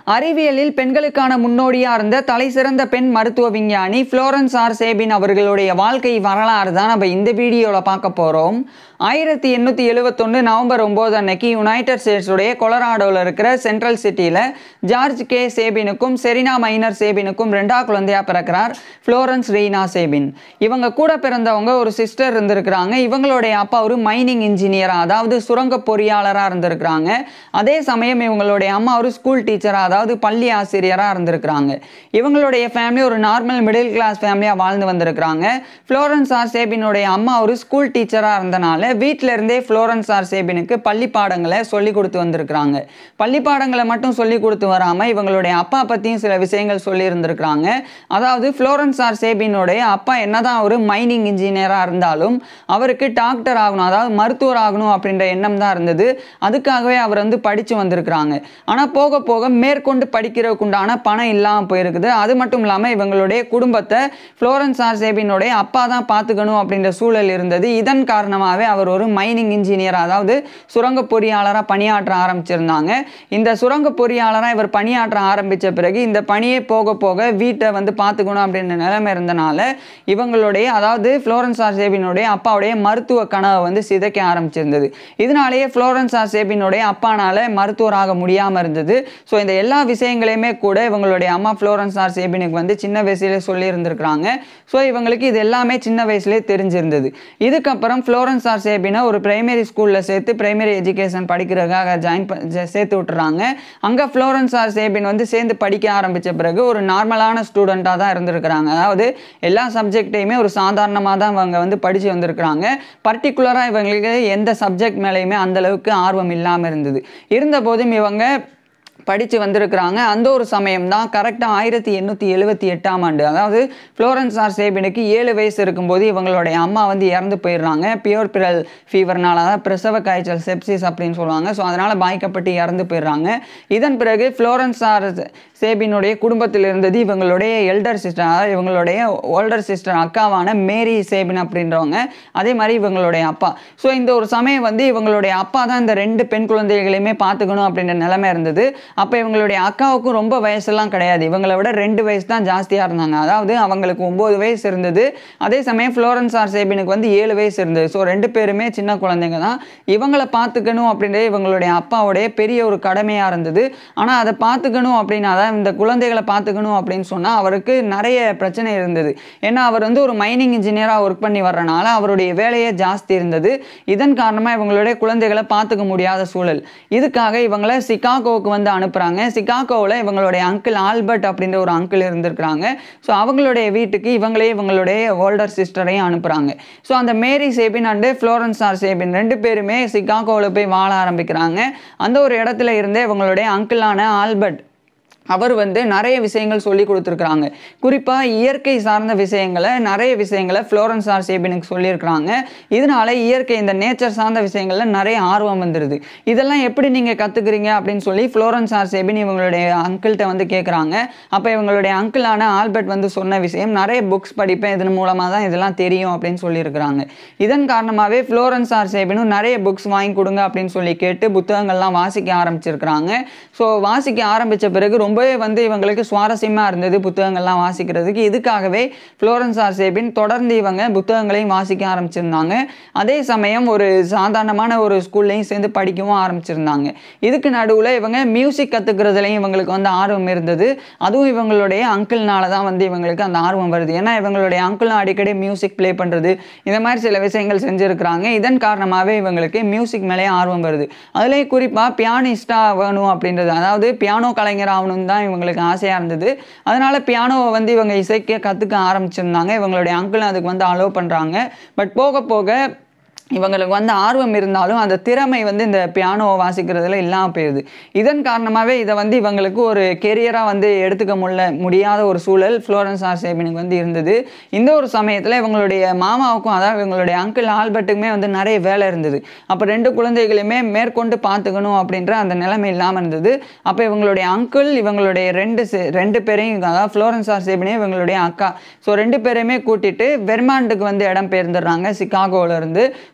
அறிவியலில் பெண்களுக்கான முன்னோடியாக இருந்த தலைசிறந்த பெண் மருத்துவ விஞ்ஞானி ஃப்ளோரன்ஸ் ஆர் சேபின் அவர்களுடைய வாழ்க்கை வரலாறு தான் நம்ம இந்த வீடியோவில் பார்க்க போகிறோம் ஆயிரத்தி எண்ணூற்றி எழுவத்தொன்று நவம்பர் ஒம்பது அன்னைக்கு யுனைடெட் ஸ்டேட்ஸுடைய கொலராடோவில் இருக்கிற சென்ட்ரல் சிட்டியில் ஜார்ஜ் கே சேபினுக்கும் செரினா மைனர் சேபினுக்கும் ரெண்டா குழந்தையா பிறக்கிறார் ஃப்ளோரன்ஸ் ரீனா சேபின் இவங்க கூட பிறந்தவங்க ஒரு சிஸ்டர் இருந்திருக்கிறாங்க இவங்களுடைய அப்பா ஒரு மைனிங் இன்ஜினியராக அதாவது சுரங்க பொறியாளராக இருந்திருக்கிறாங்க அதே சமயம் இவங்களுடைய அம்மா ஒரு ஸ்கூல் டீச்சராக அதாவது பள்ளி ஆசிரியராக இருந்திருக்கிறாங்க இவங்களுடைய ஃபேமிலி ஒரு நார்மல் மிடில் கிளாஸ் ஃபேமிலியாக வாழ்ந்து வந்திருக்கிறாங்க ஃப்ளோரன்ஸ் ஆர் சேபினுடைய அம்மா ஒரு ஸ்கூல் டீச்சராக இருந்தனால வீட்டில இருந்தே ஃப்ளோரன்ஸ் ஆர் சேபினுக்கு பள்ளி பாடங்களை சொல்லி கொடுத்து வந்திருக்கிறாங்க பள்ளி பாடங்களை மட்டும் சொல்லி கொடுத்து வராமல் இவங்களுடைய அப்பா பற்றியும் சில விஷயங்கள் சொல்லி இருந்திருக்கிறாங்க அதாவது ஃப்ளோரன்ஸ் ஆர் சேபினுடைய அப்பா என்னதான் ஒரு மைனிங் இன்ஜினியராக இருந்தாலும் அவருக்கு டாக்டர் ஆகணும் அதாவது மருத்துவர் ஆகணும் அப்படின்ற எண்ணம் தான் இருந்தது அதுக்காகவே அவர் வந்து படித்து வந்திருக்கிறாங்க ஆனால் போக போக மேற்கொண்டு படிக்கிறதுக்கு உண்டான பணம் இல்லாமல் போயிருக்குது அது மட்டும் இல்லாமல் இவங்களுடைய குடும்பத்தை ஃப்ளோரன்ஸ் ஆர் சேபினுடைய அப்பா தான் பார்த்துக்கணும் அப்படின்ற சூழல் இருந்தது இதன் காரணமாகவே அவர் ஒரு மைனிங் இன்ஜினியர் அதாவது சுரங்க பொறியாளராக பணியாற்ற ஆரம்பிச்சிருந்தாங்க இந்த சுரங்க பொறியாளராக இவர் பணியாற்ற ஆரம்பித்த பிறகு இந்த பணியே போக போக வீட்டை வந்து பார்த்துக்கணும் அப்படின்ற நிலைமை இருந்தனால இவங்களுடைய அதாவது ஃப்ளோரன்ஸ் ஆர் சேபினுடைய அப்பாவுடைய மருத்துவ கனவை வந்து சிதைக்க ஆரம்பிச்சிருந்தது இதனாலேயே ஃப்ளோரன்ஸ் ஆர் சேபினுடைய அப்பானால மருத்துவராக முடியாமல் இருந்தது ஸோ இந்த எல்லா விஷயங்களையுமே கூட இவங்களுடைய அம்மா ஃப்ளோரன்ஸ் ஆர் சேபினுக்கு வந்து சின்ன வயசுலேயே சொல்லி இருந்திருக்கிறாங்க ஸோ இவங்களுக்கு இது எல்லாமே சின்ன வயசுலேயே தெரிஞ்சிருந்தது இதுக்கப்புறம் ஃப்ளோரன்ஸ் ஆர் சேபினை ஒரு பிரைமரி ஸ்கூலில் சேர்த்து பிரைமரி எஜுகேஷன் படிக்கிறதுக்காக ஜாயின் சேர்த்து விட்டுறாங்க அங்கே ஃப்ளோரன்ஸ் ஆர் சேபின் வந்து சேர்ந்து படிக்க ஆரம்பித்த பிறகு ஒரு நார்மலான ஸ்டூடெண்ட்டாக தான் இருந்திருக்கிறாங்க அதாவது எல்லா சப்ஜெக்டையுமே ஒரு சாதாரணமாக தான் அவங்க வந்து படித்து வந்திருக்கிறாங்க பர்டிகுலராக இவங்களுக்கு எந்த சப்ஜெக்ட் மேலேயுமே அந்தளவுக்கு ஆர்வம் இல்லாமல் இருந்தது இருந்தபோதும் இவங்க படித்து வந்திருக்கிறாங்க அந்த ஒரு சமயம் தான் கரெக்டாக ஆயிரத்தி எண்ணூற்றி எழுபத்தி எட்டாம் ஆண்டு அதாவது ஃப்ளோரன்ஸ் ஆர் சேபினுக்கு ஏழு வயசு இருக்கும்போது இவங்களுடைய அம்மா வந்து இறந்து போயிடுறாங்க பியோர் பிரல் ஃபீவர்னால அதாவது பிரசவ காய்ச்சல் செப்சிஸ் அப்படின்னு சொல்லுவாங்க ஸோ அதனால் பாய்க்கப்பட்டு இறந்து போயிடுறாங்க இதன் பிறகு ஃப்ளோரன்ஸ் ஆர் சேபினுடைய குடும்பத்தில் இருந்தது இவங்களுடைய எல்டர் சிஸ்டர் அதாவது இவங்களுடைய ஓல்டர் சிஸ்டர் அக்காவான மேரி சேபின் அப்படின்றவங்க அதே மாதிரி இவங்களுடைய அப்பா ஸோ இந்த ஒரு சமயம் வந்து இவங்களுடைய அப்பா தான் இந்த ரெண்டு பெண் குழந்தைகளையுமே பார்த்துக்கணும் அப்படின்ற நிலைமை இருந்தது அப்போ இவங்களுடைய அக்காவுக்கும் ரொம்ப வயசுலாம் கிடையாது இவங்களை விட ரெண்டு வயசு தான் ஜாஸ்தியாக இருந்தாங்க அதாவது அவங்களுக்கு ஒம்பது வயசு இருந்தது அதே சமயம் ஃப்ளோரன்ஸ் ஆர் சேபினுக்கு வந்து ஏழு வயசு இருந்தது ஸோ ரெண்டு பேருமே சின்ன குழந்தைங்க தான் இவங்களை பார்த்துக்கணும் அப்படின்றது இவங்களுடைய அப்பாவுடைய பெரிய ஒரு கடமையாக இருந்தது ஆனால் அதை பார்த்துக்கணும் அப்படின்னா தான் இந்த குழந்தைகளை பார்த்துக்கணும் அப்படின்னு சொன்னால் அவருக்கு நிறைய பிரச்சனை இருந்தது ஏன்னா அவர் வந்து ஒரு மைனிங் இன்ஜினியராக ஒர்க் பண்ணி வர்றனால அவருடைய வேலையே ஜாஸ்தி இருந்தது இதன் காரணமாக இவங்களுடைய குழந்தைகளை பார்த்துக்க முடியாத சூழல் இதுக்காக இவங்களை சிகாகோவுக்கு வந்து அனுப்புகிறாங்க சிகாகோவில் இவங்களுடைய அங்கிள் ஆல்பர்ட் அப்படின்ற ஒரு அங்கிள் இருந்திருக்கிறாங்க ஸோ அவங்களுடைய வீட்டுக்கு இவங்களே இவங்களுடைய ஓல்டர் சிஸ்டரையும் அனுப்புகிறாங்க ஸோ அந்த Mary Sabin and Florence R Sabin ரெண்டு பேருமே சிகாகோவில் போய் வாழ ஆரம்பிக்கிறாங்க அந்த ஒரு இடத்துல இருந்தே இவங்களுடைய அங்கிளான ஆல்பர்ட் அவர் வந்து நிறைய விஷயங்கள் சொல்லி கொடுத்துருக்குறாங்க குறிப்பாக இயற்கை சார்ந்த விஷயங்களை நிறைய விஷயங்களை ஃப்ளோரன்ஸ் ஆர் சேபினுக்கு சொல்லியிருக்கிறாங்க இதனால இயற்கை இந்த நேச்சர் சார்ந்த விஷயங்களில் நிறைய ஆர்வம் வந்துடுது இதெல்லாம் எப்படி நீங்கள் கற்றுக்குறீங்க அப்படின்னு சொல்லி ஃப்ளோரன்ஸ் ஆர் சேபின் இவங்களுடைய அங்கிள்கிட்ட வந்து கேட்குறாங்க அப்போ இவங்களுடைய அங்கிளான ஆல்பர்ட் வந்து சொன்ன விஷயம் நிறைய புக்ஸ் படிப்பேன் இதன் மூலமாக தான் இதெல்லாம் தெரியும் அப்படின்னு சொல்லியிருக்கிறாங்க இதன் காரணமாகவே ஃப்ளோரன்ஸ் ஆர் சேபினும் நிறைய புக்ஸ் வாங்கி கொடுங்க அப்படின்னு சொல்லி கேட்டு புத்தகங்கள்லாம் வாசிக்க ஆரம்பிச்சிருக்கிறாங்க ஸோ வாசிக்க ஆரம்பித்த பிறகு ரொம்ப ரொம்பவே வந்து இவங்களுக்கு சுவாரஸ்யமாக இருந்தது புத்தகங்கள்லாம் வாசிக்கிறதுக்கு இதுக்காகவே ஃப்ளோரன்ஸ் ஆர் சேபின் தொடர்ந்து இவங்க புத்தகங்களையும் வாசிக்க ஆரம்பிச்சிருந்தாங்க அதே சமயம் ஒரு சாதாரணமான ஒரு ஸ்கூல்லையும் சேர்ந்து படிக்கவும் ஆரம்பிச்சிருந்தாங்க இதுக்கு நடுவில் இவங்க மியூசிக் கற்றுக்கிறதுலையும் இவங்களுக்கு வந்து ஆர்வம் இருந்தது அதுவும் இவங்களுடைய அங்கிள்னால தான் வந்து இவங்களுக்கு அந்த ஆர்வம் வருது ஏன்னா இவங்களுடைய அங்கிளும் அடிக்கடி மியூசிக் ப்ளே பண்ணுறது இந்த மாதிரி சில விஷயங்கள் செஞ்சுருக்கிறாங்க இதன் காரணமாகவே இவங்களுக்கு மியூசிக் மேலே ஆர்வம் வருது அதுலேயும் குறிப்பாக பியானிஸ்டாக வேணும் அப்படின்றது அதாவது பியானோ கலைஞர் ஆகணும் தான் இவங்களுக்கு ஆசையாக இருந்தது அதனால் பியானோவை வந்து இவங்க இசைக்க கற்றுக்க ஆரம்பிச்சிருந்தாங்க இவங்களுடைய அங்கிள் அதுக்கு வந்து அலோவ் பண்ணுறாங்க பட் போக போக இவங்களுக்கு வந்து ஆர்வம் இருந்தாலும் அந்த திறமை வந்து இந்த பியானோவை வாசிக்கிறதுல இல்லாமல் போயிடுது இதன் காரணமாகவே இதை வந்து இவங்களுக்கு ஒரு கெரியராக வந்து எடுத்துக்க முடியல முடியாத ஒரு சூழல் ஃப்ளோரன்ஸ் ஆர் சேபினுக்கு வந்து இருந்தது இந்த ஒரு சமயத்தில் இவங்களுடைய மாமாவுக்கும் அதாவது இவங்களுடைய அங்கிள் ஆல்பர்ட்டுக்குமே வந்து நிறைய வேலை இருந்தது அப்போ ரெண்டு குழந்தைகளையுமே மேற்கொண்டு பார்த்துக்கணும் அப்படின்ற அந்த நிலைமை இல்லாமல் இருந்தது அப்போ இவங்களுடைய அங்கிள் இவங்களுடைய ரெண்டு சி- ரெண்டு பேரையும் அதாவது ஃப்ளோரன்ஸ் ஆர் சேபினே இவங்களுடைய அக்கா ஸோ ரெண்டு பேரையுமே கூட்டிட்டு வெர்மாண்டுக்கு வந்து இடம் பெயர்ந்துடுறாங்க சிகாகோல இருந்து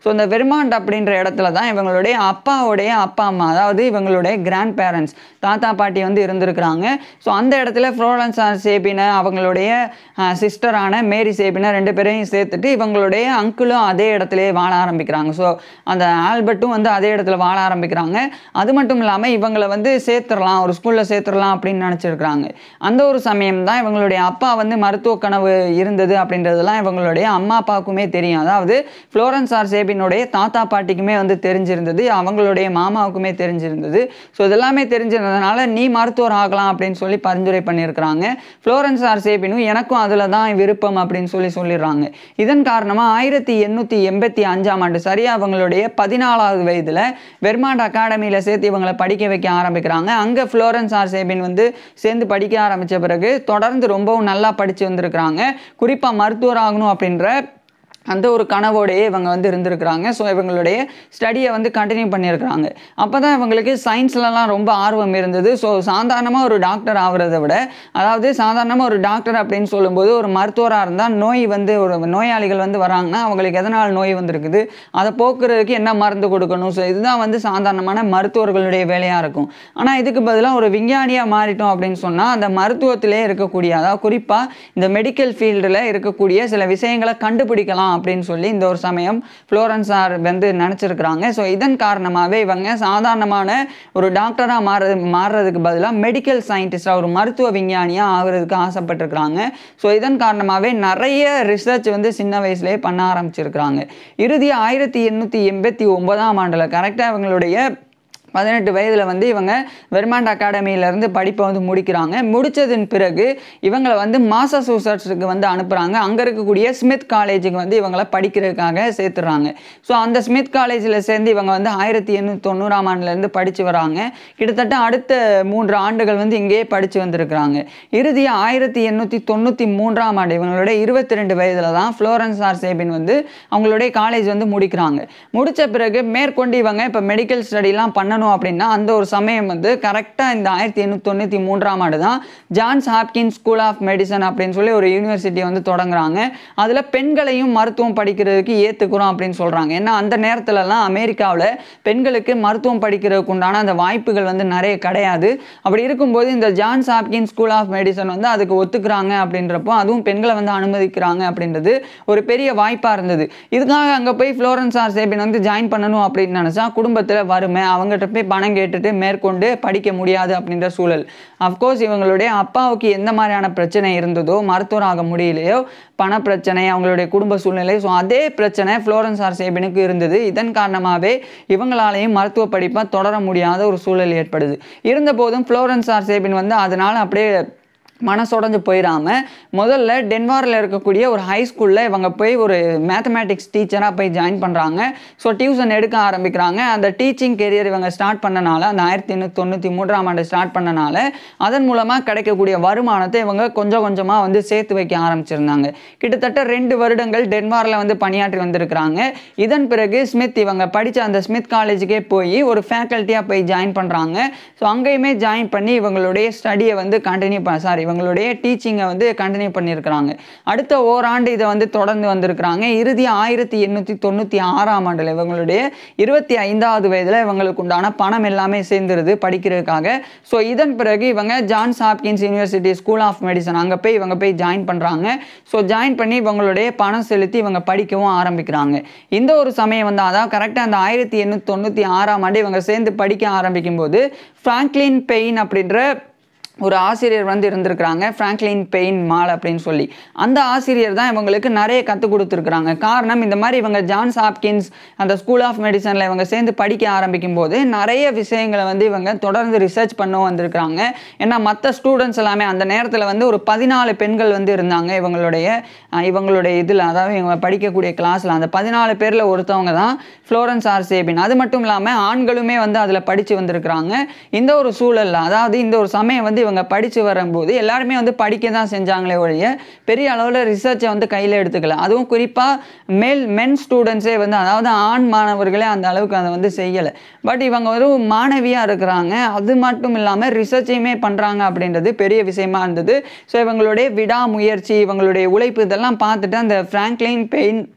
ஸோ இந்த வெர்மாண்ட் அப்படின்ற இடத்துல தான் இவங்களுடைய அப்பாவுடைய அப்பா அம்மா அதாவது இவங்களுடைய கிராண்ட் பேரண்ட்ஸ் தாத்தா பாட்டி வந்து இருந்திருக்கிறாங்க ஸோ அந்த இடத்துல ஃப்ளோரன்ஸ் ஆர் சேபினை அவங்களுடைய சிஸ்டரான மேரி சேபினை ரெண்டு பேரையும் சேர்த்துட்டு இவங்களுடைய அங்கிளும் அதே இடத்துலயே வாழ ஆரம்பிக்கிறாங்க ஸோ அந்த ஆல்பர்ட்டும் வந்து அதே இடத்துல வாழ ஆரம்பிக்கிறாங்க அது மட்டும் இல்லாமல் இவங்களை வந்து சேர்த்துடலாம் ஒரு ஸ்கூலில் சேர்த்துடலாம் அப்படின்னு நினச்சிருக்கிறாங்க அந்த ஒரு சமயம் தான் இவங்களுடைய அப்பா வந்து மருத்துவ கனவு இருந்தது அப்படின்றதெல்லாம் இவங்களுடைய அம்மா அப்பாவுக்குமே தெரியும் அதாவது ஃப்ளோரன்ஸ் ஆர் சேபினுடைய தாத்தா பாட்டிக்குமே வந்து தெரிஞ்சிருந்தது அவங்களுடைய மாமாவுக்குமே தெரிஞ்சிருந்தது ஸோ இதெல்லாமே தெரிஞ்சிருந்ததுனால நீ மருத்துவர் ஆகலாம் அப்படின்னு சொல்லி பரிந்துரை பண்ணியிருக்கிறாங்க ஃப்ளோரன்ஸ் ஆர் சேபினும் எனக்கும் அதில் தான் விருப்பம் அப்படின்னு சொல்லி சொல்லிடுறாங்க இதன் காரணமாக ஆயிரத்தி எண்ணூற்றி எண்பத்தி அஞ்சாம் ஆண்டு சரியாக அவங்களுடைய பதினாலாவது வயதில் வெர்மாண்ட் அகாடமியில் சேர்த்து இவங்களை படிக்க வைக்க ஆரம்பிக்கிறாங்க அங்கே ஃப்ளோரன்ஸ் ஆர் சேபின் வந்து சேர்ந்து படிக்க ஆரம்பித்த பிறகு தொடர்ந்து ரொம்பவும் நல்லா படித்து வந்திருக்கிறாங்க குறிப்பாக மருத்துவர் ஆகணும் அப்படின்ற அந்த ஒரு கனவோடையே இவங்க வந்து இருந்திருக்கிறாங்க ஸோ இவங்களுடைய ஸ்டடியை வந்து கண்டினியூ பண்ணியிருக்கிறாங்க அப்போ தான் இவங்களுக்கு சயின்ஸ்லலாம் ரொம்ப ஆர்வம் இருந்தது ஸோ சாதாரணமாக ஒரு டாக்டர் ஆகிறத விட அதாவது சாதாரணமாக ஒரு டாக்டர் அப்படின்னு சொல்லும்போது ஒரு மருத்துவராக இருந்தால் நோய் வந்து ஒரு நோயாளிகள் வந்து வராங்கன்னா அவங்களுக்கு எதனால் நோய் வந்திருக்குது அதை போக்குறதுக்கு என்ன மருந்து கொடுக்கணும் ஸோ இதுதான் வந்து சாதாரணமான மருத்துவர்களுடைய வேலையாக இருக்கும் ஆனால் இதுக்கு பதிலாக ஒரு விஞ்ஞானியாக மாறிட்டோம் அப்படின்னு சொன்னால் அந்த மருத்துவத்திலே இருக்கக்கூடிய அதாவது குறிப்பாக இந்த மெடிக்கல் ஃபீல்டில் இருக்கக்கூடிய சில விஷயங்களை கண்டுபிடிக்கலாம் அப்படின்னு சொல்லி இந்த ஒரு சமயம் ஃப்ளோரன்ஸ் சார் வந்து நினச்சிருக்கிறாங்க ஸோ இதன் காரணமாகவே இவங்க சாதாரணமான ஒரு டாக்டராக மாற மாறுறதுக்கு பதிலாக மெடிக்கல் சயின்டிஸ்டாக ஒரு மருத்துவ விஞ்ஞானியாக ஆகிறதுக்கு ஆசைப்பட்டிருக்கிறாங்க ஸோ இதன் காரணமாகவே நிறைய ரிசர்ச் வந்து சின்ன வயசுலேயே பண்ண ஆரம்பிச்சிருக்கிறாங்க இறுதி ஆயிரத்தி எண்ணூற்றி எண்பத்தி ஒன்பதாம் ஆண்டில் கரெக்டாக இவங்களுடைய பதினெட்டு வயதில் வந்து இவங்க வெர்மாண்ட் அகாடமியிலேருந்து படிப்பை வந்து முடிக்கிறாங்க முடித்ததன் பிறகு இவங்களை வந்து மாசசூசட்ஸுக்கு வந்து அனுப்புகிறாங்க அங்கே இருக்கக்கூடிய ஸ்மித் காலேஜுக்கு வந்து இவங்களை படிக்கிறதுக்காக சேர்த்துறாங்க ஸோ அந்த ஸ்மித் காலேஜில் சேர்ந்து இவங்க வந்து ஆயிரத்தி எண்ணூற்றி தொண்ணூறாம் ஆண்டுலேருந்து படித்து வராங்க கிட்டத்தட்ட அடுத்த மூன்று ஆண்டுகள் வந்து இங்கேயே படித்து வந்திருக்கிறாங்க இறுதியாக ஆயிரத்தி எண்ணூற்றி தொண்ணூற்றி மூன்றாம் ஆண்டு இவங்களுடைய இருபத்தி ரெண்டு வயதில் தான் ஃப்ளோரன்ஸ் ஆர் சேபின் வந்து அவங்களுடைய காலேஜ் வந்து முடிக்கிறாங்க முடித்த பிறகு மேற்கொண்டு இவங்க இப்போ மெடிக்கல் ஸ்டடிலாம் பண்ணணும் அப்படின்னா அந்த ஒரு சமயம் வந்து கரெக்டாக இந்த ஆயிரத்தி எண்ணூற்றி தொண்ணூற்றி மூன்றாம் ஆண்டு தான் Johns Hopkin school of medicine அப்படின்னு சொல்லி ஒரு யூனிவர்சிட்டியை வந்து தொடங்குறாங்க அதில் பெண்களையும் மருத்துவம் படிக்கிறதுக்கு ஏற்றுக்கிறோம் அப்படின்னு சொல்கிறாங்க ஏன்னா அந்த நேரத்துலலாம் அமெரிக்காவில் பெண்களுக்கு மருத்துவம் படிக்கிறதுக்கு உண்டான அந்த வாய்ப்புகள் வந்து நிறைய கிடையாது அப்படி இருக்கும்போது இந்த Johns Hopkin school of medicine வந்து அதுக்கு ஒத்துக்கிறாங்க அப்படின்றப்போ அதுவும் பெண்களை வந்து அனுமதிக்கிறாங்க அப்படின்றது ஒரு பெரிய வாய்ப்பாக இருந்தது இதுக்காக அங்கே போய் ஃப்ளோரன்ஸ் ஆர் சேபின் வந்து ஜாயின் பண்ணணும் அப்படின்னு நினச்சா குடும்பத்தில் வறுமை அவங்ககிட்ட போய் பணம் கேட்டுட்டு மேற்கொண்டு படிக்க முடியாது அப்படின்ற சூழல் அஃப்கோர்ஸ் இவங்களுடைய அப்பாவுக்கு எந்த மாதிரியான பிரச்சனை இருந்ததோ மருத்துவர் ஆக முடியலையோ பண பிரச்சனை அவங்களுடைய குடும்ப சூழ்நிலை ஸோ அதே பிரச்சனை ஃப்ளோரன்ஸ் ஆர் சேபினுக்கு இருந்தது இதன் காரணமாகவே இவங்களாலையும் மருத்துவ படிப்பை தொடர முடியாத ஒரு சூழல் ஏற்படுது இருந்தபோதும் ஃப்ளோரன்ஸ் ஆர் சேபின் வந்து அதனால் அப்படியே மனசுடைஞ்சு போயிடாம முதல்ல டென்வாரில் இருக்கக்கூடிய ஒரு ஹை ஸ்கூலில் இவங்க போய் ஒரு மேத்தமேட்டிக்ஸ் டீச்சராக போய் ஜாயின் பண்ணுறாங்க ஸோ டியூஷன் எடுக்க ஆரம்பிக்கிறாங்க அந்த டீச்சிங் கெரியர் இவங்க ஸ்டார்ட் பண்ணனால அந்த ஆயிரத்தி எண்ணூற்றி தொண்ணூற்றி மூன்றாம் ஆண்டு ஸ்டார்ட் பண்ணனால அதன் மூலமாக கிடைக்கக்கூடிய வருமானத்தை இவங்க கொஞ்சம் கொஞ்சமாக வந்து சேர்த்து வைக்க ஆரம்பிச்சிருந்தாங்க கிட்டத்தட்ட ரெண்டு வருடங்கள் டென்வாரில் வந்து பணியாற்றி வந்திருக்கிறாங்க இதன் பிறகு ஸ்மித் இவங்க படித்த அந்த ஸ்மித் காலேஜுக்கே போய் ஒரு ஃபேக்கல்ட்டியாக போய் ஜாயின் பண்ணுறாங்க ஸோ அங்கேயுமே ஜாயின் பண்ணி இவங்களுடைய ஸ்டடியை வந்து கண்டினியூ பண்ண சாரி இவங்களுடைய டீச்சிங்கை வந்து கண்டினியூ பண்ணியிருக்கிறாங்க அடுத்த ஓராண்டு இதை வந்து தொடர்ந்து வந்திருக்கிறாங்க இறுதி ஆயிரத்தி எண்ணூற்றி தொண்ணூற்றி ஆறாம் ஆண்டில் இவங்களுடைய இருபத்தி ஐந்தாவது வயதில் இவங்களுக்கு உண்டான பணம் எல்லாமே சேர்ந்துருது படிக்கிறதுக்காக ஸோ இதன் பிறகு இவங்க Johns Hopkins university school of medicine அங்கே போய் இவங்க போய் ஜாயின் பண்ணுறாங்க ஸோ ஜாயின் பண்ணி இவங்களுடைய பணம் செலுத்தி இவங்க படிக்கவும் ஆரம்பிக்கிறாங்க இந்த ஒரு சமயம் வந்து அதாவது கரெக்டாக அந்த ஆயிரத்தி எண்ணூற்றி தொண்ணூற்றி ஆறாம் ஆண்டு இவங்க சேர்ந்து படிக்க ஆரம்பிக்கும் போது ஃப்ராங்க்லின் பெயின் அப்படின்ற ஒரு ஆசிரியர் வந்து இருந்திருக்கிறாங்க ஃப்ராங்க்லின் பெயின் மால் அப்படின்னு சொல்லி அந்த ஆசிரியர் தான் இவங்களுக்கு நிறைய கற்றுக் கொடுத்துருக்குறாங்க காரணம் இந்த மாதிரி இவங்க ஜான்ஸ் ஹாப்கின்ஸ் அந்த ஸ்கூல் ஆஃப் மெடிசனில் இவங்க சேர்ந்து படிக்க ஆரம்பிக்கும் போது நிறைய விஷயங்களை வந்து இவங்க தொடர்ந்து ரிசர்ச் பண்ண வந்திருக்கிறாங்க ஏன்னா மற்ற ஸ்டூடெண்ட்ஸ் எல்லாமே அந்த நேரத்தில் வந்து ஒரு பதினாலு பெண்கள் வந்து இருந்தாங்க இவங்களுடைய அஹ், இவங்களுடைய இதில் அதாவது இவங்க படிக்கக்கூடிய கிளாஸில் அந்த பதினாலு பேரில் ஒருத்தவங்க தான் ஃப்ளோரன்ஸ் ஆர் சேபின் அது மட்டும் இல்லாமல் ஆண்களுமே வந்து அதில் படித்து வந்திருக்கிறாங்க இந்த ஒரு சூழலில் அதாவது இந்த ஒரு சமயம் வந்து இவங்க படித்து வரும்போது எல்லாருமே வந்து படிக்க தான் செஞ்சாங்களே ஒழிய பெரிய அளவில் ரிசர்ச்சை வந்து கையில் எடுத்துக்கல அதுவும் குறிப்பாக மேல் மென் ஸ்டூடெண்ட்ஸே வந்து அதாவது ஆண் மாணவர்களே அந்த அளவுக்கு அதை வந்து செய்யலை பட் இவங்க ஒரு மாணவியாக இருக்கிறாங்க அது மட்டும் இல்லாமல் ரிசர்ச்சையுமே பண்ணுறாங்க அப்படின்றது பெரிய விஷயமா இருந்தது ஸோ இவங்களுடைய விடாமுயற்சி இவங்களுடைய உழைப்பு இதெல்லாம் பார்த்துட்டு அந்த ஃப்ராங்க்லின் பெயின்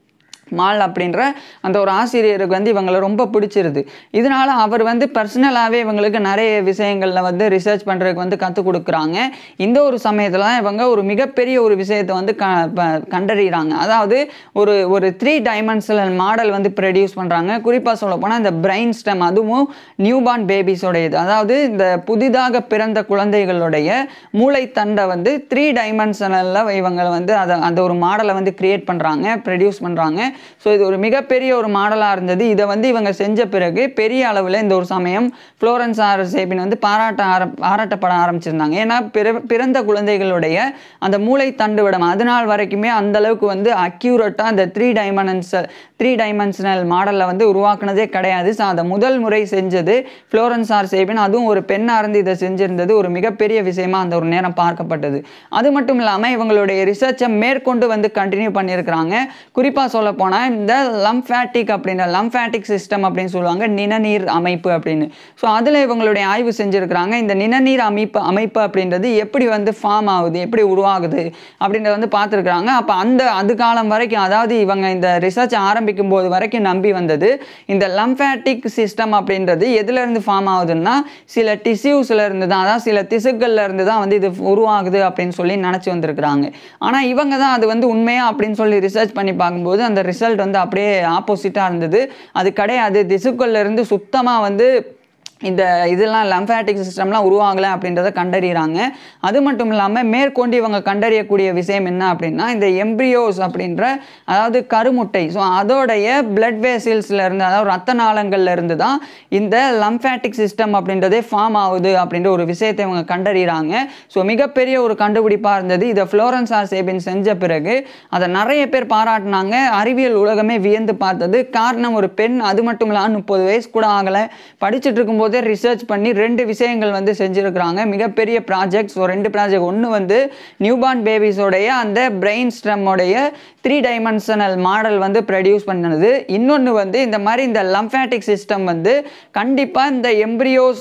மால் அப்படின்ற அந்த ஒரு ஆசிரியருக்கு வந்து இவங்களை ரொம்ப பிடிச்சிருது இதனால அவர் வந்து பர்சனலாகவே இவங்களுக்கு நிறைய விஷயங்களில் வந்து ரிசர்ச் பண்ணுறதுக்கு வந்து கற்றுக் கொடுக்குறாங்க இந்த ஒரு சமயத்தில் தான் இவங்க ஒரு மிகப்பெரிய ஒரு விஷயத்தை வந்து க ப- கண்டறிகிறாங்க அதாவது ஒரு ஒரு த்ரீ டைமென்ஷனல் மாடல் வந்து ப்ரொடியூஸ் பண்ணுறாங்க குறிப்பாக சொல்ல போனால் இந்த பிரெயின் ஸ்டெம் அதுவும் நியூபார்ன் பேபிஸோடையது அதாவது இந்த புதிதாக பிறந்த குழந்தைகளுடைய மூளைத்தண்டை வந்து த்ரீ டைமென்ஷனலில் இவங்க வந்து அதை அந்த ஒரு மாடலை வந்து கிரியேட் பண்ணுறாங்க ப்ரொடியூஸ் பண்ணுறாங்க ஸோ இது ஒரு மிகப்பெரிய ஒரு மாடலாக இருந்தது இதை வந்து இவங்க செஞ்ச பிறகு பெரிய அளவில் இந்த ஒரு சமயம் ஃப்ளோரன்ஸ் ஆர் சேபின் வந்து பாராட்ட ஆரம் பாராட்டப்பட ஆரம்பிச்சிருந்தாங்க ஏன்னா பிற பிறந்த குழந்தைகளுடைய அந்த மூளை தண்டுவிடம் அது நாள் வரைக்குமே அந்த அளவுக்கு வந்து அக்யூரட்டாக அந்த த்ரீ டைமென்ஷனல் த்ரீ டைமென்ஷனல் மாடலில் வந்து உருவாக்குனதே கிடையாது ஸோ அதை முதல் முறை செஞ்சது ஃப்ளோரன்ஸ் ஆர் சேபின் அதுவும் ஒரு பெண்ணாக இருந்து இதை செஞ்சிருந்தது ஒரு மிகப்பெரிய விஷயமா அந்த ஒரு நேரம் பார்க்கப்பட்டது அது மட்டும் இல்லாமல் இவங்களுடைய ரிசர்ச்சை மேற்கொண்டு வந்து கண்டினியூ பண்ணியிருக்கிறாங்க குறிப்பாக சொல்ல போனால் இந்த லம்ஃபேட்டிக் அப்படின்ற லம்ஃபேட்டிக் சிஸ்டம் அப்படின்னு சொல்லுவாங்க நிணநீர் அமைப்பு அப்படின்னு ஸோ அதில் இவங்களுடைய ஆய்வு செஞ்சுருக்கிறாங்க இந்த நிணநீர் அமைப்பு அமைப்பு அப்படின்றது எப்படி வந்து ஃபார்ம் ஆகுது எப்படி உருவாகுது அப்படின்றத வந்து பார்த்துருக்குறாங்க அப்போ அந்த அது காலம் வரைக்கும் அதாவது இவங்க இந்த ரிசர்ச் ஆரம்பிக்கும் போது வரைக்கும் நம்பி வந்தது இந்த லம்ஃபேட்டிக் சிஸ்டம் அப்படின்றது எதுலேருந்து ஃபார்ம் ஆகுதுன்னா சில டிஷ்யூஸ்ல இருந்து தான் அதாவது சில திசுக்கள்ல இருந்து தான் வந்து இது உருவாகுது அப்படின்னு சொல்லி நினச்சி வந்திருக்கிறாங்க ஆனால் இவங்க தான் அது வந்து உண்மையா அப்படின்னு சொல்லி ரிசர்ச் பண்ணி பார்க்கும்போது அந்த ரிசல்ட் வந்து அப்படியே ஆப்போசிட்டாக இருந்தது அது கிடையாது திசுக்கள்ல இருந்து சுத்தமாக வந்து இந்த இதெல்லாம் லம்ஃபேட்டிக் சிஸ்டம்லாம் உருவாகலை அப்படின்றத கண்டறிகிறாங்க அது மட்டும் இல்லாமல் மேற்கொண்டு இவங்க கண்டறியக்கூடிய விஷயம் என்ன அப்படின்னா இந்த எம்ப்ரியோஸ் அப்படின்ற அதாவது கருமுட்டை ஸோ அதோடைய பிளட் வேசில்ஸ்ல இருந்து அதாவது ரத்த நாளங்கள்ல இருந்து தான் இந்த லம்ஃபேட்டிக் சிஸ்டம் அப்படின்றதே ஃபார்ம் ஆகுது அப்படின்ற ஒரு விஷயத்தை இவங்க கண்டறிகிறாங்க ஸோ மிகப்பெரிய ஒரு கண்டுபிடிப்பாக இருந்தது இதை ஃப்ளோரன்ஸ் ஆர் சேபின் செஞ்ச பிறகு அதை நிறைய பேர் பாராட்டினாங்க அறிவியல் உலகமே வியந்து பார்த்தது காரணம் ஒரு பெண் அது மட்டும் இல்லாமல் முப்பது வயசு கூட ஆகலை படிச்சுட்டு இருக்கும்போதே ரிசர்ச் பண்ணி ரெண்டு விஷயங்கள் வந்து செஞ்சுருக்கிறாங்க மிகப்பெரிய ப்ராஜெக்ட் ஸோ ரெண்டு ப்ராஜெக்ட் ஒன்று வந்து நியூபார்ன் பேபிஸோடைய அந்த பிரெயின் ஸ்டெம்மோடைய த்ரீ டைமென்ஷனல் மாடல் வந்து ப்ரொடியூஸ் பண்ணது இன்னொன்று வந்து இந்த மாதிரி இந்த லம்ஃபேட்டிக் சிஸ்டம் வந்து கண்டிப்பாக இந்த எம்ப்ரியோஸ்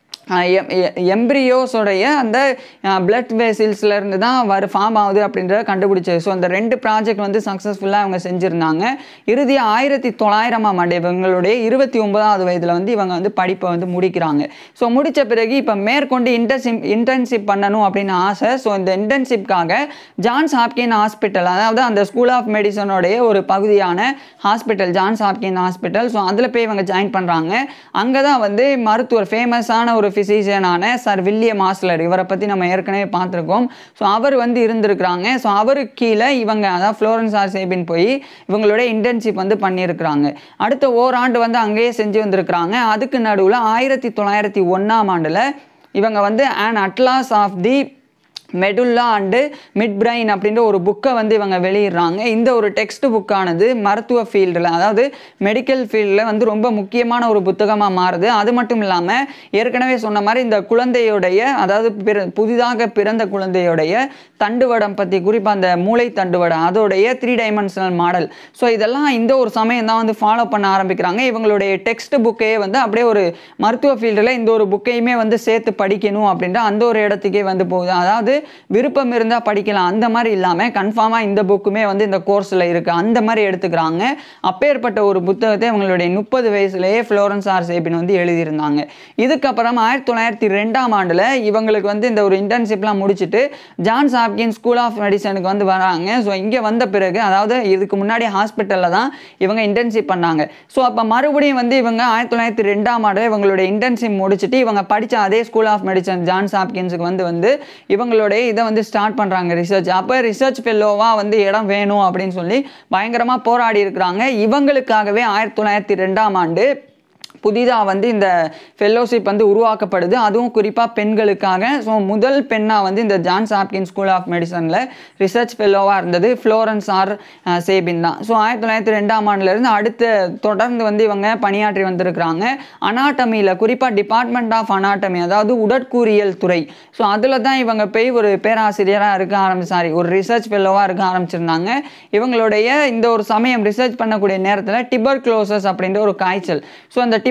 எம்ப்ரியோஸோடைய அந்த பிளட் வெசில்ஸ்ல இருந்து தான் வர ஃபார்ம் ஆகுது அப்படின்றத கண்டுபிடிச்சது ஸோ அந்த ரெண்டு ப்ராஜெக்ட் வந்து சக்ஸஸ்ஃபுல்லாக அவங்க செஞ்சுருந்தாங்க இறுதியாக ஆயிரத்தி தொள்ளாயிரமாம் ஆண்டு இவங்களுடைய இருபத்தி ஒன்பதாவது வயதில் வந்து இவங்க வந்து படிப்பை வந்து முடிக்கிறாங்க ஸோ முடித்த பிறகு இப்போ மேற்கொண்டு இன்டர்ன்ஷிப் இன்டர்ன்ஷிப் பண்ணணும் அப்படின்னு ஆசை ஸோ இந்த இன்டர்ன்ஷிப்காக ஜான்ஸ் ஹாப்கின் ஹாஸ்பிட்டல் அதாவது அந்த ஸ்கூல் ஆஃப் மெடிசனோடைய ஒரு பகுதியான hospital Johns Hopkin hospital so அதில் போய் இவங்க ஜாயின் பண்ணுறாங்க அங்கே தான் வந்து மருத்துவர் ஃபேமஸான ஒரு ஃபிசிஷியனான சார் வில்லியம் ஆஸ்லர் இவரை பற்றி நம்ம ஏற்கனவே பார்த்துருக்கோம் ஸோ அவர் வந்து இருந்திருக்கிறாங்க ஸோ அவருக்கு கீழே இவங்க அதாவது ஃப்ளோரன்ஸ் ஆர் சேபின் போய் இவங்களோட இன்டர்ன்ஷிப் வந்து பண்ணியிருக்கிறாங்க அடுத்த ஓராண்டு வந்து அங்கேயே செஞ்சு வந்திருக்கிறாங்க அதுக்கு நடுவில் ஆயிரத்தி தொள்ளாயிரத்தி ஒன்றாம் ஆண்டில் இவங்க வந்து an atlas of the medulla and midbrain அப்படின்ற ஒரு புக்கை வந்து இவங்க வெளியிடுறாங்க இந்த ஒரு டெக்ஸ்ட் புக்கானது மருத்துவ ஃபீல்டில் அதாவது மெடிக்கல் ஃபீல்டில் வந்து ரொம்ப முக்கியமான ஒரு புத்தகமாக மாறுது அது மட்டும் இல்லாமல் ஏற்கனவே சொன்ன மாதிரி இந்த குழந்தையுடைய அதாவது பிற புதிதாக பிறந்த குழந்தையுடைய தண்டுவடம் பற்றி குறிப்பாக அந்த மூளை தண்டுவடம் அதோடைய த்ரீ டைமென்ஷனல் மாடல் ஸோ இதெல்லாம் இந்த ஒரு சமயம் தான் வந்து ஃபாலோ பண்ண ஆரம்பிக்கிறாங்க இவங்களுடைய டெக்ஸ்ட் புக்கே வந்து அப்படியே ஒரு மருத்துவ ஃபீல்டில் இந்த ஒரு புக்கையுமே வந்து சேர்த்து படிக்கணும் அப்படின்ற அந்த ஒரு இடத்துக்கே வந்து போகுது அதாவது விருப்பம் இருந்தால் படிக்கலாம் அந்த மாதிரி இல்லாமல் கன்ஃபார்மாக இந்த புக்குமே வந்து இந்த கோர்ஸில் இருக்குது அந்த மாதிரி எடுத்துக்கிறாங்க அப்பேற்பட்ட ஒரு புத்தகத்தை இவங்களுடைய முப்பது வயசுலேயே ஃப்ளோரன்ஸ் ஆர் சேபின் வந்து எழுதியிருந்தாங்க இதுக்கப்புறம் ஆயிரத்தி தொள்ளாயிரத்தி ரெண்டாம் ஆண்டில் இவங்களுக்கு வந்து இந்த ஒரு இன்டர்ன்ஷிப்லாம் முடிச்சுட்டு ஜான்ஸ் ஹாப்கின் ஸ்கூல் ஆஃப் மெடிசனுக்கு வந்து வராங்க ஸோ இங்கே வந்த பிறகு அதாவது இதுக்கு முன்னாடி ஹாஸ்பிட்டலில் தான் இவங்க இன்டர்ன்ஷிப் பண்ணாங்க ஸோ அப்போ மறுபடியும் வந்து இவங்க ஆயிரத்தி தொள்ளாயிரத்தி ரெண்டாம் ஆண்டு இவங்களுடைய இன்டர்ன்ஷிப் முடிச்சுட்டு இவங்க படித்த அதே ஸ்கூல் ஆஃப் மெடிசன் ஜான்ஸ் ஹாப்கின்ஸுக்கு வந்து வந்து இவங்களுடைய இதை வந்து ஸ்டார்ட் பண்ணுறாங்க ரிசர்ச் அப்போ ரிசர்ச் ஃபெல்லோவாக வந்து இடம் வேணும் அப்படின்னு சொல்லி பயங்கரமாக போராடி இருக்கிறாங்க இவங்களுக்காகவே ஆயிரத்தி தொள்ளாயிரத்தி ரெண்டாம் ஆண்டு புதிதாக வந்து இந்த ஃபெல்லோஷிப் வந்து உருவாக்கப்படுது அதுவும் குறிப்பாக பெண்களுக்காக ஸோ முதல் பெண்ணாக வந்து இந்த ஜான்ஸ் ஹாப்கின் ஸ்கூல் ஆஃப் மெடிசனில் ரிசர்ச் ஃபெல்லோவாக இருந்தது ஃப்ளோரன்ஸ் ஆர் சேபின் தான் ஸோ ஆயிரத்தி தொள்ளாயிரத்தி ரெண்டாம் ஆண்டுலேருந்து அடுத்து தொடர்ந்து வந்து இவங்க பணியாற்றி வந்திருக்கிறாங்க அனாட்டமியில் குறிப்பாக டிபார்ட்மெண்ட் ஆஃப் அனாட்டமி அதாவது உடற்கூறியல் துறை ஸோ அதில் தான் இவங்க போய் ஒரு பேராசிரியராக இருக்க ஆரம்பி சாரி ஒரு ரிசர்ச் ஃபெல்லோவாக இருக்க ஆரம்பிச்சிருந்தாங்க இவங்களுடைய இந்த ஒரு சமயம் ரிசர்ச் பண்ணக்கூடிய நேரத்தில் டிபர் அப்படின்ற ஒரு காய்ச்சல் ஸோ அந்த